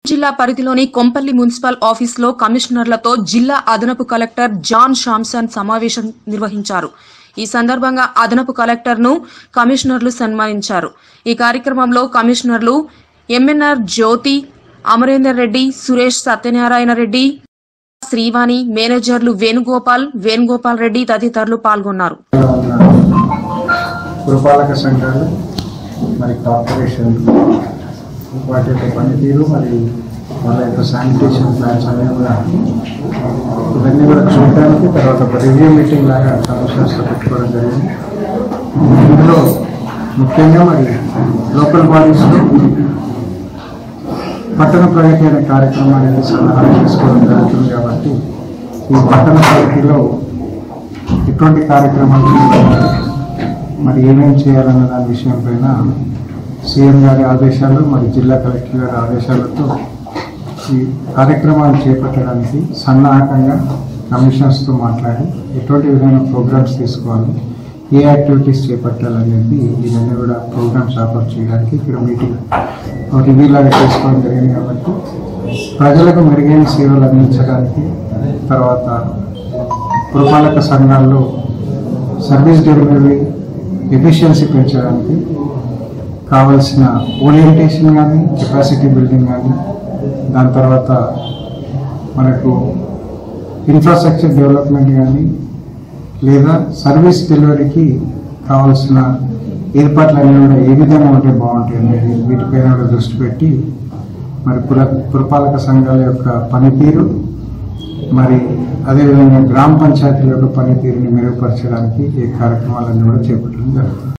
జిల్లా పరిధిలోని కొంపల్లి మున్సిపల్ ఆఫీసులో కమిషనర్లతో జిల్లా అదనపు కలెక్టర్ జాన్ షాంసన్ సమావేశం నిర్వహించారు ఈ సందర్భంగా అదనపు కలెక్టర్ను కమిషనర్లు సన్మానించారు ఈ కార్యక్రమంలో కమిషనర్లు ఎంఎన్ఆర్ జ్యోతి అమరేందర్ రెడ్డి సురేష్ సత్యనారాయణ రెడ్డి శ్రీవాణి మేనేజర్లు వేణుగోపాల్ వేణుగోపాల్ రెడ్డి తదితరులు పాల్గొన్నారు పురపాలక సంఘాలు మరి కార్పొరేషన్ వాటి యొక్క పనితీరు మరి వాళ్ళ యొక్క శానిటేషన్ ప్లాన్స్ అన్నీ కూడా ఇవన్నీ కూడా చూడడానికి తర్వాత ఒక రివ్యూ మీటింగ్ లాగా కమిషనర్స్తో పెట్టుకోవడం జరిగింది ఇందులో ముఖ్యంగా మరి లోకల్ బాడీస్లో పట్టణ ప్రగతి అనే కార్యక్రమానికి సన్నాహాలు చేసుకోవడం జరుగుతుంది కాబట్టి ఈ పట్టణ ప్రగతిలో ఎటువంటి కార్యక్రమాలు చేయాలి, మరి ఏమేమి చేయాలన్న దాని విషయం పైన సీఎం గారి ఆదేశాలు మరి జిల్లా కలెక్టర్ గారి ఆదేశాలతో ఈ కార్యక్రమాలు చేపట్టడానికి సన్నాహకంగా కమిషనర్స్తో మాట్లాడి ఎటువంటి విధమైన ప్రోగ్రామ్స్ తీసుకోవాలి ఏ యాక్టివిటీస్ చేపట్టాలనేది ఇవన్నీ కూడా ప్రోగ్రామ్స్ ఆఫర్ చేయడానికి ఇక్కడ మీటింగ్ రివ్యూ లాగా చేసుకోవడం జరిగింది కాబట్టి ప్రజలకు మెరుగైన సేవలు అందించడానికి తర్వాత పురపాలక సంఘాల్లో సర్వీస్ డెలివరీ ఎఫిషియన్సీ పెంచడానికి కావాల్సిన ఓరియంటేషన్ కానీ కెపాసిటీ బిల్డింగ్ కానీ దాని తర్వాత మనకు ఇన్ఫ్రాస్ట్రక్చర్ డెవలప్మెంట్ కానీ లేదా సర్వీస్ డెలివరీకి కావాల్సిన ఏర్పాట్లన్నీ కూడా ఏ విధంగా ఉంటే బాగుంటాయి అనేది వీటిపైన కూడా దృష్టి పెట్టి మరి పుర పురపాలక సంఘాల యొక్క పనితీరు మరి అదేవిధంగా గ్రామ పంచాయతీల యొక్క పనితీరుని మెరుగుపరచడానికి ఈ కార్యక్రమాలన్నీ కూడా చేపట్టడం జరుగుతుంది